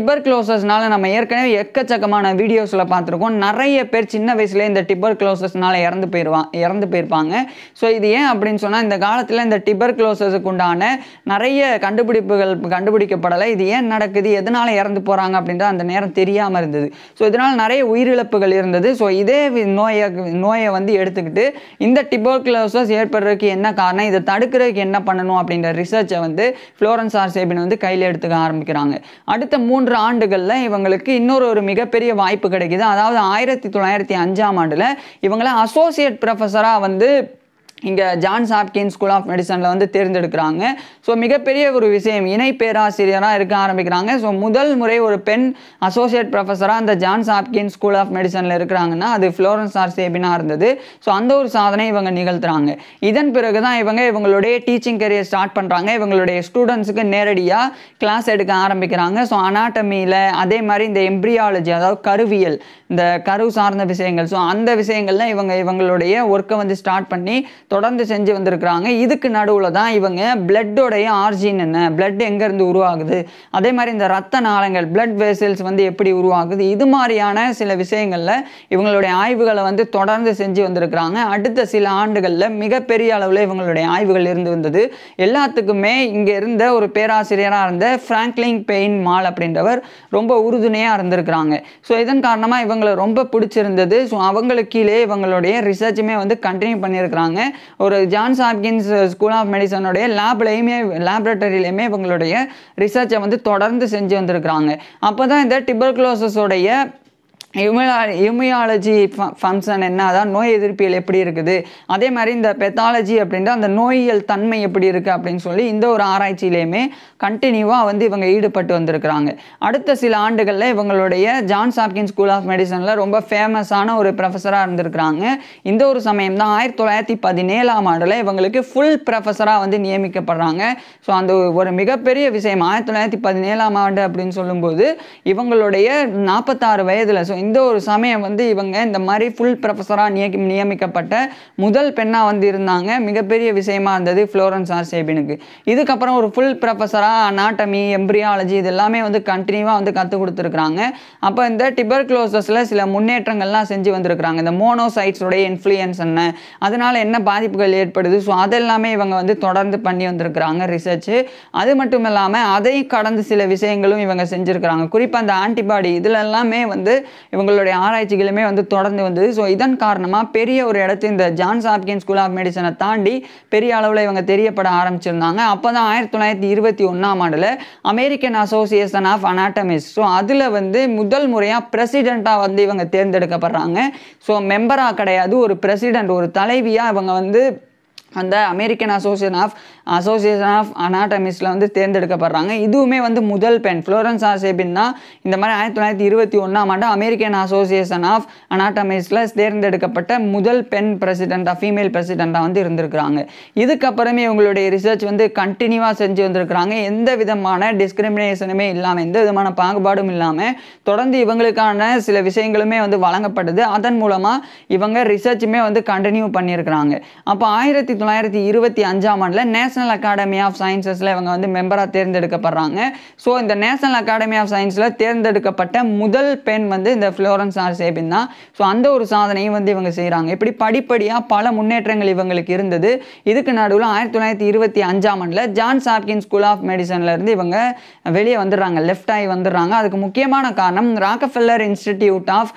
டிபர் க்ளோசஸ்னால நம்ம ஏற்கனவே எக்கச்சக்கமான வீடியோஸில் பார்த்துருக்கோம் நிறைய பேர் சின்ன வயசுல இந்த டிபர் க்ளோசஸ்னால இறந்து போயிடுவான் இறந்து போயிருப்பாங்க ஸோ இது ஏன் அப்படின்னு சொன்னால் இந்த காலத்தில் இந்த டிபர் க்ளோசஸுக்கு உண்டான நிறைய கண்டுபிடிப்புகள் கண்டுபிடிக்கப்படலை இது ஏன் நடக்குது எதனால இறந்து போகிறாங்க அப்படின்ற அந்த நேரம் தெரியாமல் இருந்தது ஸோ இதனால் நிறைய உயிரிழப்புகள் இருந்தது ஸோ இதே வி- நோயை நோயை வந்து எடுத்துக்கிட்டு இந்த டிபோக்ளோசஸ் ஏற்படுறதுக்கு என்ன காரணம் இதை தடுக்கிறதுக்கு என்ன பண்ணணும் அப்படின்ற ரிசர்ச்சை வந்து ஃப்ளோரன்ஸ் ஆர் சேபின் வந்து கையில் எடுத்துக்க ஆரம்பிக்கிறாங்க அடுத்த மூன்று ஆண்டுகளில் இவங்களுக்கு இன்னொரு ஒரு மிகப்பெரிய வாய்ப்பு கிடைக்குது அதாவது ஆயிரத்தி தொள்ளாயிரத்தி அஞ்சாம் ஆண்டில் இவங்கள அசோசியேட் ப்ரொஃபஸராக வந்து இங்கே ஜான்ஸ் ஹாப்கின் ஸ்கூல் ஆஃப் மெடிசனில் வந்து தேர்ந்தெடுக்கிறாங்க ஸோ மிகப்பெரிய ஒரு விஷயம் இணை பேராசிரியராக இருக்க ஆரம்பிக்கிறாங்க ஸோ முதல் முறை ஒரு பெண் அசோசியேட் ப்ரொஃபஸராக அந்த ஜான்ஸ் ஹாப்கின் ஸ்கூல் ஆஃப் மெடிசனில் இருக்கிறாங்கன்னா அது ஃப்ளோரன்ஸ் ஆர் சேபினாக இருந்தது ஸோ அந்த ஒரு சாதனை இவங்க நிகழ்த்துறாங்க இதன் பிறகு தான் இவங்க இவங்களுடைய டீச்சிங் கரியர் ஸ்டார்ட் பண்ணுறாங்க இவங்களுடைய ஸ்டூடெண்ட்ஸுக்கு நேரடியாக கிளாஸ் எடுக்க ஆரம்பிக்கிறாங்க ஸோ அனாட்டமியில் அதே மாதிரி இந்த எம்ப்ரியாலஜி அதாவது கருவியல் இந்த கரு சார்ந்த விஷயங்கள் ஸோ அந்த விஷயங்கள்ல இவங்க இவங்களுடைய ஒர்க்கை வந்து ஸ்டார்ட் பண்ணி தொடர்ந்து செஞ்சு வந்திருக்கிறாங்க இதுக்கு நடுவில் தான் இவங்க பிளட்டோடைய ஆர்ஜின் என்ன பிளட் எங்கேருந்து உருவாகுது அதே மாதிரி இந்த ரத்த நாளங்கள் பிளட் வெசல்ஸ் வந்து எப்படி உருவாகுது இது மாதிரியான சில விஷயங்களில் இவங்களுடைய ஆய்வுகளை வந்து தொடர்ந்து செஞ்சு வந்திருக்கிறாங்க அடுத்த சில ஆண்டுகளில் மிகப்பெரிய அளவில் இவங்களுடைய ஆய்வுகள் இருந்து வந்தது எல்லாத்துக்குமே இங்கே இருந்த ஒரு பேராசிரியராக இருந்த ஃப்ராங்க்லின் பெயின் மால் அப்படின்றவர் ரொம்ப உறுதுணையாக இருந்திருக்கிறாங்க ஸோ இதன் காரணமாக இவங்களை ரொம்ப பிடிச்சிருந்தது ஸோ அவங்களுக்கு கீழே இவங்களுடைய ரிசர்ச்சுமே வந்து கண்டினியூ பண்ணியிருக்கிறாங்க ஒரு ஜான்ஸ் ஹாப்கின்ஸ் ஸ்கூல் ஆஃப் மெடிசனுடைய லேப்லையுமே லேபரட்டரியிலையுமே இவங்களுடைய ரிசர்ச்சை வந்து தொடர்ந்து செஞ்சு வந்திருக்கிறாங்க அப்போ தான் இந்த டிபர்குலோசஸோடைய இம்யூலா இம்யூயாலஜி ஃபங்க்ஷன் என்ன அதான் நோய் எதிர்ப்பியல் எப்படி இருக்குது அதே மாதிரி இந்த பெத்தாலஜி அப்படின்ற அந்த நோயியல் தன்மை எப்படி இருக்குது அப்படின்னு சொல்லி இந்த ஒரு ஆராய்ச்சியிலையுமே கண்டினியூவாக வந்து இவங்க ஈடுபட்டு வந்திருக்கிறாங்க அடுத்த சில ஆண்டுகளில் இவங்களுடைய ஜான்ஸ் ஹாப்கின் ஸ்கூல் ஆஃப் மெடிசனில் ரொம்ப ஃபேமஸான ஒரு ப்ரொஃபஸராக இருந்திருக்கிறாங்க இந்த ஒரு சமயம் தான் ஆயிரத்தி தொள்ளாயிரத்தி பதினேழாம் ஆண்டில் இவங்களுக்கு ஃபுல் ப்ரொஃபஸராக வந்து நியமிக்கப்படுறாங்க ஸோ அந்த ஒரு மிகப்பெரிய விஷயம் ஆயிரத்தி தொள்ளாயிரத்தி பதினேழாம் ஆண்டு அப்படின்னு சொல்லும்போது இவங்களுடைய நாற்பத்தாறு வயதில் ஸோ இந்த ஒரு சமயம் வந்து இவங்க இந்த மாதிரி ஃபுல் ப்ரொஃபஸராக நியமி நியமிக்கப்பட்ட முதல் பெண்ணாக வந்து இருந்தாங்க மிகப்பெரிய விஷயமா இருந்தது ஃப்ளோரன்ஸ் ஆர் சேபினுக்கு இதுக்கப்புறம் ஒரு ஃபுல் ப்ரொஃபஸராக அனாட்டமி எம்ப்ரியாலஜி இது எல்லாமே வந்து கண்டினியூவாக வந்து கற்றுக் கொடுத்துருக்குறாங்க அப்போ இந்த டிபர்க்ளோசஸில் சில முன்னேற்றங்கள்லாம் செஞ்சு வந்திருக்கிறாங்க இந்த மோனோசைட்ஸோடைய இன்ஃப்ளூயன்ஸ் என்ன அதனால என்ன பாதிப்புகள் ஏற்படுது ஸோ அதெல்லாமே இவங்க வந்து தொடர்ந்து பண்ணி வந்திருக்கிறாங்க ரிசர்ச்சு அது மட்டும் இல்லாமல் அதை கடந்து சில விஷயங்களும் இவங்க செஞ்சுருக்கிறாங்க குறிப்பாக அந்த ஆன்டிபாடி இதில் எல்லாமே வந்து இவங்களுடைய ஆராய்ச்சிகளுமே வந்து தொடர்ந்து வந்தது ஸோ இதன் காரணமாக பெரிய ஒரு இடத்து இந்த ஜான்ஸ் ஹாப்கின் ஸ்கூல் ஆஃப் மெடிசனை தாண்டி பெரிய அளவில் இவங்க தெரியப்பட ஆரம்பிச்சிருந்தாங்க அப்போ தான் ஆயிரத்தி தொள்ளாயிரத்தி இருபத்தி ஒன்றாம் ஆண்டில் American association of anatomist so அதில் வந்து முதல் முறையாக பிரசிடெண்ட்டாக வந்து இவங்க தேர்ந்தெடுக்கப்படுறாங்க ஸோ மெம்பராக கிடையாது ஒரு பிரசிடெண்ட் ஒரு தலைவியாக இவங்க வந்து அந்த American association of association of அனாட்டமிஸ்டில் வந்து தேர்ந்தெடுக்கப்படுறாங்க இதுவுமே வந்து முதல் பெண் ஃப்ளோரன்ஸ் ஆசேபின் தான் இந்த மாதிரி ஆயிரத்தி தொள்ளாயிரத்தி இருபத்தி ஒன்றாம் ஆண்டு அமெரிக்கன் அசோசியேஷன் ஆஃப் அனாட்டமிஸ்டில் தேர்ந்தெடுக்கப்பட்ட முதல் பெண் பிரசிடெண்ட்டாக ஃபீமேல் பிரசிடெண்ட்டாக வந்து இருந்திருக்கிறாங்க இதுக்கப்புறமே இவங்களுடைய ரிசர்ச் வந்து கண்டினியூவாக செஞ்சு வந்திருக்கிறாங்க எந்த விதமான டிஸ்கிரிமினேஷனுமே இல்லாமல் எந்த விதமான பாகுபாடும் இல்லாமல் தொடர்ந்து இவங்களுக்கான சில விஷயங்களுமே வந்து வழங்கப்படுது அதன் மூலமாக இவங்க ரிசர்ச்சுமே வந்து கண்டினியூ பண்ணியிருக்கிறாங்க அப்போ ஆயிரத்தி தொள்ளாயிரத்தி இருபத்தி அஞ்சாம் ஆண்டில் நேஷனல் அகாடமி ஆஃப் சயின்சஸில் இவங்க வந்து மெம்பராக தேர்ந்தெடுக்கப்படுறாங்க ஸோ இந்த நேஷனல் அகாடமி ஆஃப் சயின்ஸில் தேர்ந்தெடுக்கப்பட்ட முதல் பெண் வந்து இந்த ஃப்ளோரன்ஸ் ஆர் சேபின் தான் ஸோ அந்த ஒரு சாதனையும் வந்து இவங்க செய்கிறாங்க இப்படி படிப்படியாக பல முன்னேற்றங்கள் இவங்களுக்கு இருந்தது இதுக்கு நடுவில் ஆயிரத்தி தொள்ளாயிரத்தி இருபத்தி அஞ்சாம் ஆண்டில் ஜான்ஸ் ஹாப்கின் ஸ்கூல் ஆஃப் மெடிசன்ல இருந்து இவங்க வெளியே வந்துடுறாங்க லெஃப்ட் ஆகி வந்துடுறாங்க அதுக்கு முக்கியமான காரணம் Rockefeller institute of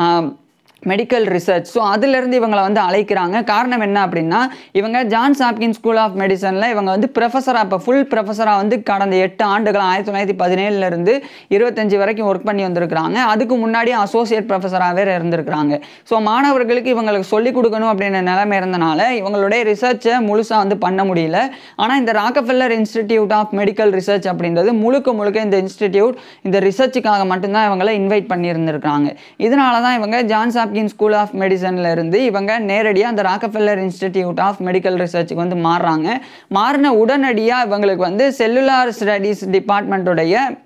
medical research so அதிலிருந்து இவங்களை வந்து அழைக்கிறாங்க காரணம் என்ன அப்படின்னா இவங்க ஜான்ஸ் ஹாப்கின் ஸ்கூல் ஆஃப் மெடிசனில் இவங்க வந்து ப்ரொஃபஸராக இப்போ ஃபுல் ப்ரொஃபஸராக வந்து கடந்த எட்டு ஆண்டுகள் ஆயிரத்தி தொள்ளாயிரத்தி பதினேழுலேருந்து இருபத்தஞ்சு வரைக்கும் ஒர்க் பண்ணி வந்திருக்கிறாங்க அதுக்கு முன்னாடி அசோசியேட் ப்ரொஃபஸராகவே இருந்திருக்கிறாங்க ஸோ மாணவர்களுக்கு இவங்களுக்கு சொல்லிக் கொடுக்கணும் அப்படின்ற நிலைமை இருந்தனால இவங்களுடைய ரிசர்ச்சை முழுசாக வந்து பண்ண முடியல ஆனால் இந்த Rockefeller institute of medical research அப்படின்றது முழுக்க முழுக்க இந்த இன்ஸ்டிடியூட் இந்த ரிசர்ச்சுக்காக மட்டும்தான் இவங்களை இன்வைட் பண்ணியிருந்திருக்காங்க இதனால தான் இவங்க ஜான்ஸ் ஹாப்கின் ஸ்கூல் ஆஃப் மெடிசன்ல இருந்து இவங்க நேரடியாக அந்த ராக்கஃபெல்லர் இன்ஸ்டிடியூட் ஆஃப் மெடிக்கல் ரிசர்ச்சுக்கு வந்து மாறுறாங்க மாறின உடனடியாக இவங்களுக்கு வந்து செல்லுலார் ஸ்டடீஸ் டிபார்ட்மெண்ட்டுடைய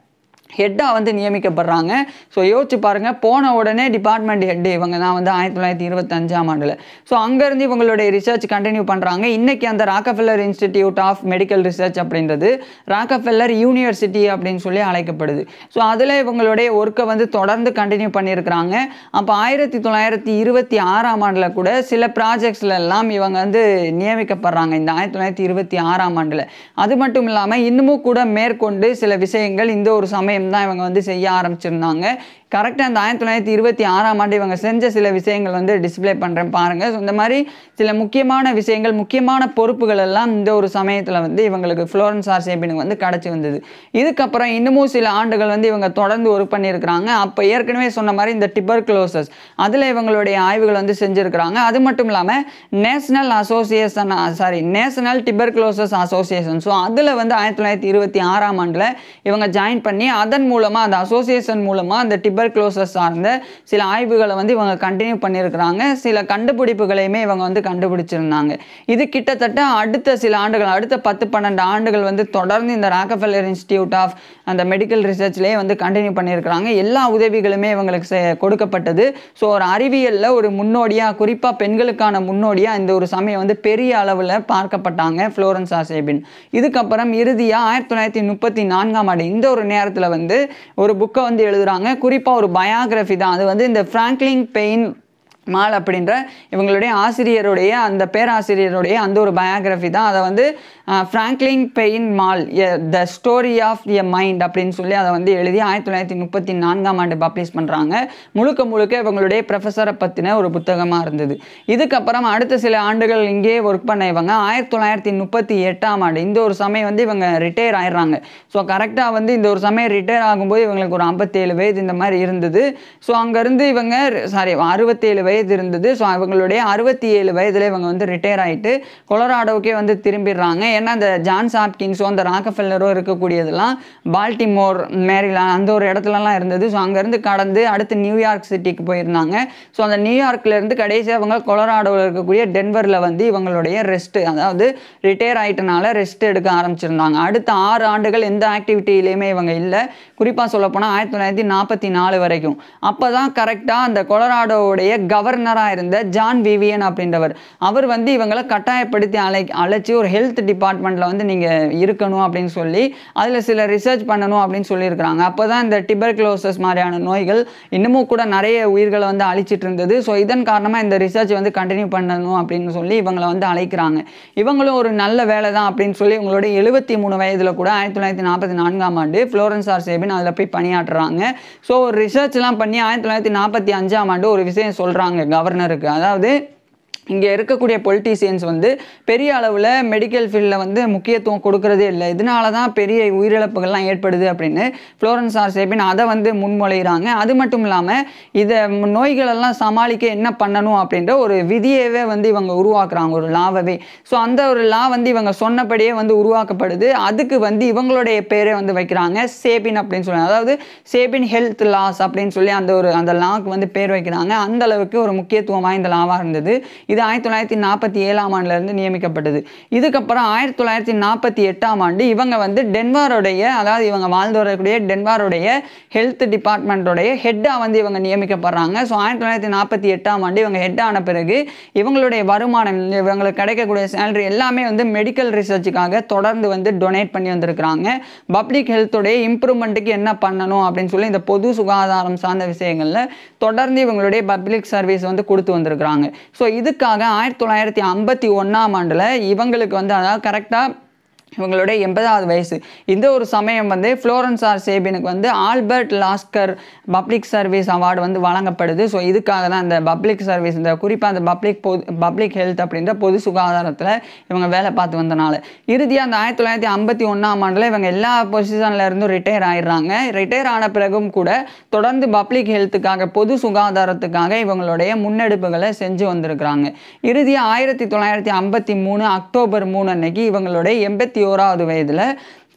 ஹெட்டாக வந்து நியமிக்கப்படுறாங்க ஸோ யோசிச்சு பாருங்கள் போன உடனே டிபார்ட்மெண்ட் ஹெட் இவங்க தான் வந்து ஆயிரத்தி தொள்ளாயிரத்தி இருபத்தஞ்சாம் ஆண்டில் ஸோ அங்கேருந்து இவங்களுடைய ரிசர்ச் கண்டினியூ பண்ணுறாங்க இன்றைக்கி அந்த Rockefeller institute of medical research அப்படின்றது ராக்கஃபெல்லர் யூனிவர்சிட்டி அப்படின்னு சொல்லி அழைக்கப்படுது ஸோ அதில் இவங்களுடைய ஒர்க்கை வந்து தொடர்ந்து கண்டினியூ பண்ணியிருக்கிறாங்க அப்போ ஆயிரத்தி தொள்ளாயிரத்தி இருபத்தி ஆறாம் ஆண்டில் கூட சில ப்ராஜெக்ட்ஸ்ல எல்லாம் இவங்க வந்து நியமிக்கப்படுறாங்க இந்த ஆயிரத்தி தொள்ளாயிரத்தி இருபத்தி ஆறாம் ஆண்டில் அது மட்டும் இல்லாமல் இன்னமும் கூட மேற்கொண்டு சில விஷயங்கள் இந்த ஒரு சமயம் தான் இவங்க வந்து செய்ய ஆரம்பிச்சிருந்தாங்க கரெக்டாக அந்த ஆயிரத்தி தொள்ளாயிரத்தி இருபத்தி ஆறாம் ஆண்டு இவங்க செஞ்ச சில விஷயங்கள் வந்து டிஸ்ப்ளே பண்ணுறேன் பாருங்கள் ஸோ இந்த மாதிரி சில முக்கியமான விஷயங்கள் முக்கியமான பொறுப்புகள் எல்லாம் இந்த ஒரு சமயத்தில் வந்து இவங்களுக்கு ஃப்ளோரன்ஸ் ஆர் சேபினுக்கு வந்து கிடச்சி வந்தது இதுக்கப்புறம் இன்னமும் சில ஆண்டுகள் வந்து இவங்க தொடர்ந்து ஒர்க் பண்ணியிருக்கிறாங்க அப்போ ஏற்கனவே சொன்ன மாதிரி இந்த டிபர்க்ளோசஸ் அதில் இவங்களுடைய ஆய்வுகள் வந்து செஞ்சுருக்கிறாங்க அது மட்டும் இல்லாமல் national association sorry national tuberculosis association so அதில் வந்து ஆயிரத்தி தொள்ளாயிரத்தி இருபத்தி ஆறாம் ஆண்டில் இவங்க ஜாயின் பண்ணி அதன் மூலமாக அந்த அசோசியேஷன் மூலமாக அந்த டிபர்க்ளோசஸ் சார்ந்த சில ஆய்வுகளை வந்து இவங்க கண்டினியூ பண்ணியிருக்கிறாங்க சில கண்டுபிடிப்புகளையுமே இவங்க வந்து கண்டுபிடிச்சிருந்தாங்க இது கிட்டத்தட்ட அடுத்த சில ஆண்டுகள் அடுத்த பத்து பன்னெண்டு ஆண்டுகள் வந்து தொடர்ந்து இந்த ராக்கஃபெல்லர் இன்ஸ்டிடியூட் ஆஃப் அந்த மெடிக்கல் ரிசர்ச்லேயே வந்து கண்டினியூ பண்ணியிருக்கிறாங்க எல்லா உதவிகளுமே இவங்களுக்கு செ- கொடுக்கப்பட்டது ஸோ ஒரு அறிவியலில் ஒரு முன்னோடியாக குறிப்பாக பெண்களுக்கான முன்னோடியாக இந்த ஒரு சமயம் வந்து பெரிய அளவில் பார்க்கப்பட்டாங்க ஃப்ளோரன்ஸ் ஆசேபின் இதுக்கப்புறம் இறுதியாக ஆயிரத்தி தொள்ளாயிரத்தி முப்பத்தி நான்காம் ஆண்டு இந்த ஒரு நேரத்தில் வந்து ஒரு புக்கை வந்து எழுதுறாங்க குறிப்பாக ஒரு பயோகிராஃபி தான் அது வந்து இந்த ஃப்ராங்க்லின் பெயின் மால் அப்படின்ற இவங்களுடைய ஆசிரியருடைய அந்த பேராசிரியருடைய அந்த ஒரு பயோகிராஃபி தான் அதை வந்து Franklin Paine Mall the story of a mind அப்படின்னு சொல்லி அதை வந்து எழுதி ஆயிரத்தி தொள்ளாயிரத்தி முப்பத்தி நான்காம் ஆண்டு பப்ளிஷ் பண்ணுறாங்க முழுக்க முழுக்க இவங்களுடைய ப்ரொஃபஸரை பற்றின ஒரு புத்தகமாக இருந்தது இதுக்கப்புறம் அடுத்த சில ஆண்டுகள் இங்கேயே ஒர்க் பண்ண இவங்க ஆயிரத்தி தொள்ளாயிரத்தி முப்பத்தி எட்டாம் ஆண்டு இந்த ஒரு சமயம் வந்து இவங்க ரிட்டையர் ஆயிடுறாங்க ஸோ கரெக்டாக வந்து இந்த ஒரு சமயம் ரிட்டையர் ஆகும்போது இவங்களுக்கு ஒரு ஐம்பத்தேழு வயது இந்த மாதிரி இருந்தது ஸோ அங்கேருந்து இவங்க சாரி அறுபத்தேழு வயது இருந்தது ஸோ இவங்களுடைய அறுபத்தி ஏழு வயதில் இவங்க வந்து ரிட்டையர் ஆகிட்டு கொலராடோவுக்கே வந்து திரும்பிடுறாங்க ஏன்னா அந்த ஜான்ஸ் ஹாப்கின்ஸோ அந்த ராக்கஃபெல்லரோ இருக்கக்கூடியதெல்லாம் பால்டிமோர் மேரிலாண்ட் அந்த ஒரு இடத்துலலாம் இருந்தது ஸோ அங்கேருந்து கடந்து அடுத்து நியூயார்க் சிட்டிக்கு போயிருந்தாங்க ஸோ அந்த நியூயார்க்ல இருந்து கடைசி அவங்க கொலராடோவில் இருக்கக்கூடிய டென்வரில் வந்து இவங்களுடைய ரெஸ்ட்டு அதாவது ரிட்டையர் ஆயிட்டனால ரெஸ்ட் எடுக்க ஆரம்பிச்சிருந்தாங்க அடுத்த ஆறு ஆண்டுகள் எந்த ஆக்டிவிட்டியிலையுமே இவங்க இல்லை குறிப்பாக சொல்லப்போனால் ஆயிரத்தி தொள்ளாயிரத்தி நாற்பத்தி நாலு வரைக்கும் அப்போ தான் கரெக்டாக அந்த கொலராடோவுடைய கவர்னராக இருந்த ஜான் விவியன் அப்படின்றவர் அவர் வந்து இவங்களை கட்டாயப்படுத்தி அழை அழைச்சி ஒரு ஹெல்த் டிபார்ட்மெண்ட்டில் வந்து நீங்கள் இருக்கணும் அப்படின்னு சொல்லி அதில் சில ரிசர்ச் பண்ணணும் அப்படின்னு சொல்லியிருக்கிறாங்க அப்போ தான் இந்த டிபர்க்ளோசஸ் மாதிரியான நோய்கள் இன்னமும் கூட நிறைய உயிர்களை வந்து அழிச்சிட்டு இருந்தது ஸோ இதன் காரணமாக இந்த ரிசர்ச் வந்து கண்டினியூ பண்ணணும் அப்படின்னு சொல்லி இவங்களை வந்து அழைக்கிறாங்க இவங்களும் ஒரு நல்ல வேலை தான் அப்படின்னு சொல்லி இவங்களோட எழுபத்தி மூணு வயதில் கூட ஆயிரத்தி தொள்ளாயிரத்தி நாற்பத்தி நான்காம் ஆண்டு ஃப்ளோரன்ஸ் ஆர் சேபின் அதில் போய் பணியாற்றுறாங்க ஸோ ஒரு ரிசர்ச்லாம் பண்ணி ஆயிரத்தி தொள்ளாயிரத்தி நாற்பத்தி அஞ்சாம் ஆண்டு ஒரு விஷயம் சொல்கிறாங்க கவர்னருக்கு அதாவது இங்கே இருக்கக்கூடிய பொலிட்டீசியன்ஸ் வந்து பெரிய அளவில் மெடிக்கல் ஃபீல்டில் வந்து முக்கியத்துவம் கொடுக்கறதே இல்லை இதனால தான் பெரிய உயிரிழப்புகள்லாம் ஏற்படுது அப்படின்னு ஃப்ளோரன்ஸ் ஆர் சேபின் அதை வந்து முன்மொழிகிறாங்க அது மட்டும் இல்லாமல் இதை நோய்களெல்லாம் சமாளிக்க என்ன பண்ணணும் அப்படின்ற ஒரு விதியவே வந்து இவங்க உருவாக்குறாங்க ஒரு லாவவே ஸோ அந்த ஒரு லா வந்து இவங்க சொன்னபடியே வந்து உருவாக்கப்படுது அதுக்கு வந்து இவங்களுடைய பேரே வந்து வைக்கிறாங்க சேபின் அப்படின்னு சொல்லி அதாவது சேபின் ஹெல்த் லாஸ் அப்படின்னு சொல்லி அந்த ஒரு அந்த லாக்கு வந்து பேர் வைக்கிறாங்க அந்த அளவுக்கு ஒரு முக்கியத்துவம் வாய்ந்த லாவாக இருந்தது இது ஆயிரத்தி தொள்ளாயிரத்தி நாற்பத்தி ஏழாம் ஆண்டுலேருந்து நியமிக்கப்பட்டது இதுக்கப்புறம் ஆயிரத்தி தொள்ளாயிரத்தி நாற்பத்தி எட்டாம் ஆண்டு இவங்க வந்து டென்வாரோடைய அதாவது இவங்க வாழ்ந்து வரக்கூடிய டென்வாரோடைய ஹெல்த் டிபார்ட்மெண்ட்டோடைய ஹெட்டாக வந்து இவங்க நியமிக்கப்படுறாங்க ஸோ ஆயிரத்தி தொள்ளாயிரத்தி நாற்பத்தி எட்டாம் ஆண்டு இவங்க ஹெட் ஆன பிறகு இவங்களுடைய வருமானம் இவங்களுக்கு கிடைக்கக்கூடிய சேலரி எல்லாமே வந்து மெடிக்கல் ரிசர்ச்சுக்காக தொடர்ந்து வந்து டொனேட் பண்ணி வந்திருக்கிறாங்க பப்ளிக் ஹெல்த்துடைய இம்ப்ரூவ்மெண்ட்டுக்கு என்ன பண்ணணும் அப்படின்னு சொல்லி இந்த பொது சுகாதாரம் சார்ந்த விஷயங்களில் தொடர்ந்து இவங்களுடைய பப்ளிக் சர்வீஸ் வந்து கொடுத்து வந்திருக்கிறாங்க ஸோ இதுக்காக ஆயிரத்தி தொள்ளாயிரத்தி ஐம்பத்தி ஒன்றாம் ஆண்டில் இவங்களுக்கு வந்து அதாவது கரெக்டாக இவங்களுடைய எண்பதாவது வயசு இந்த ஒரு சமயம் வந்து ஃப்ளோரன்ஸ் ஆர் சேபினுக்கு வந்து Albert Lasker public service award வந்து வழங்கப்படுது ஸோ இதுக்காக தான் இந்த பப்ளிக் சர்வீஸ் இந்த குறிப்பாக அந்த பப்ளிக் பொது பப்ளிக் ஹெல்த் அப்படின்ற பொது சுகாதாரத்தில் இவங்க வேலை பார்த்து வந்தனால இறுதியாக அந்த ஆயிரத்தி தொள்ளாயிரத்தி ஐம்பத்தி ஒன்றாம் ஆண்டில் இவங்க எல்லா பொசிஷன்ல இருந்தும் ரிட்டையர் ஆயிடுறாங்க ரிட்டையர் ஆன பிறகும் கூட தொடர்ந்து பப்ளிக் ஹெல்த்துக்காக பொது சுகாதாரத்துக்காக இவங்களுடைய முன்னெடுப்புகளை செஞ்சு வந்திருக்கிறாங்க இறுதியாக ஆயிரத்தி தொள்ளாயிரத்தி ஐம்பத்தி மூணு அக்டோபர் மூணு அன்னைக்கு இவங்களுடைய எண்பத்தி ஓராவது வயதில்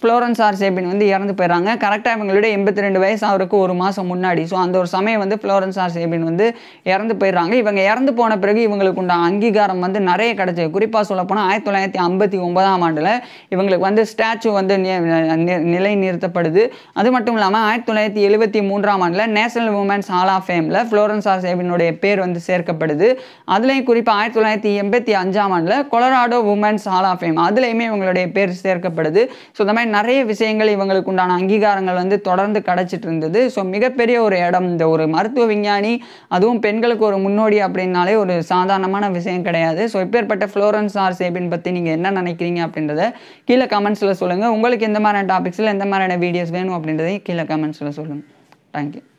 ஃப்ளோரன்ஸ் ஆர் சேபின் வந்து இறந்து போயிடுறாங்க கரெக்டாக இவங்களுடைய எண்பத்தி ரெண்டு வயசு அவருக்கு ஒரு மாதம் முன்னாடி ஸோ அந்த ஒரு சமயம் வந்து ஃப்ளோரன்ஸ் ஆர் சேபின் வந்து இறந்து போயிடுறாங்க இவங்க இறந்து போன பிறகு இவங்களுக்கு உண்டான அங்கீகாரம் வந்து நிறைய கிடைச்சது குறிப்பாக சொல்லப்போனால் ஆயிரத்தி தொள்ளாயிரத்தி ஐம்பத்தி ஒன்பதாம் ஆண்டில் இவங்களுக்கு வந்து ஸ்டாச்சு வந்து நி- நி- நிலை நிறுத்தப்படுது அது மட்டும் இல்லாமல் ஆயிரத்தி தொள்ளாயிரத்தி எழுபத்தி மூன்றாம் ஆண்டில் நேஷனல் உமன்ஸ் ஹால் ஆஃப் ஃபேமில் ஃப்ளோரன்ஸ் ஆர் சேபினுடைய பேர் வந்து சேர்க்கப்படுது அதுலேயும் குறிப்பாக ஆயிரத்தி தொள்ளாயிரத்தி எண்பத்தி அஞ்சாம் ஆண்டில் Colorado women's hall of fame அதுலேயுமே இவங்களுடைய பேர் சேர்க்கப்படுது ஸோ இந்த மாதிரி நிறைய விஷயங்கள் இவங்களுக்கு உண்டான அங்கீகாரங்கள் வந்து தொடர்ந்து கிடைச்சிட்டு இருந்தது ஸோ மிகப்பெரிய ஒரு இடம் இந்த ஒரு மருத்துவ விஞ்ஞானி அதுவும் பெண்களுக்கு ஒரு முன்னோடி அப்படின்னாலே ஒரு சாதாரணமான விஷயம் கிடையாது ஸோ இப்பேற்பட்ட ஃப்ளோரன்ஸ் ஆர் சேபின் பற்றி நீங்கள் என்ன நினைக்கிறீங்க அப்படின்றத கீழே கமெண்ட்ஸில் சொல்லுங்கள் உங்களுக்கு எந்த மாதிரியான டாபிக்ஸில் எந்த மாதிரியான வீடியோஸ் வேணும் அப்படின்றதையும் கீழே கமெண்ட்ஸில் சொல்லுங்கள் தேங்க்யூ